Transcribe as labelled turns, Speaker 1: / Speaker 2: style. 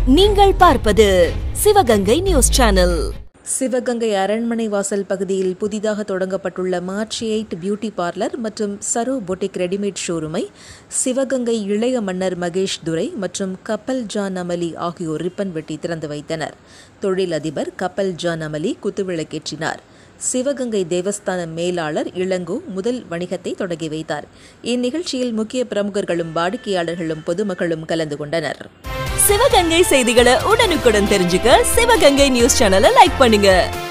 Speaker 1: நீங்கள் பார்ப்பது Sivaganga news channel
Speaker 2: Sivaganga அரண்மனை வாசல் பகுதியில் புதிதாக தொடங்கப்பட்டுள்ள மார்ச் எயிட் பியூட்டி பார்லர் மற்றும் சரோ பொட்டிக் ரெடிமேட் ஷோரூமை சிவகங்கை இளைய மன்னர் மகேஷ் துரை மற்றும் கப்பல் ஜான் அமலி ஆகியோர் ரிப்பன் வெட்டி திறந்து வைத்தனர் தொழிலதிபர் கப்பல் ஜான் அமலி குத்துவிளக்கேற்றினார் சிவகங்கை தேவஸ்தான மேலாளர் இளங்கோ முதல் வணிகத்தை தொடங்கி வைத்தார் இந்நிகழ்ச்சியில் முக்கிய பிரமுகர்களும் வாடிக்கையாளர்களும் பொதுமக்களும் கலந்து கொண்டனர்
Speaker 1: சிவகங்கை செய்திகளை உடனுக்குடன் தெரிஞ்சுக்க சிவகங்கை நியூஸ் சேனலை லைக் பண்ணுங்க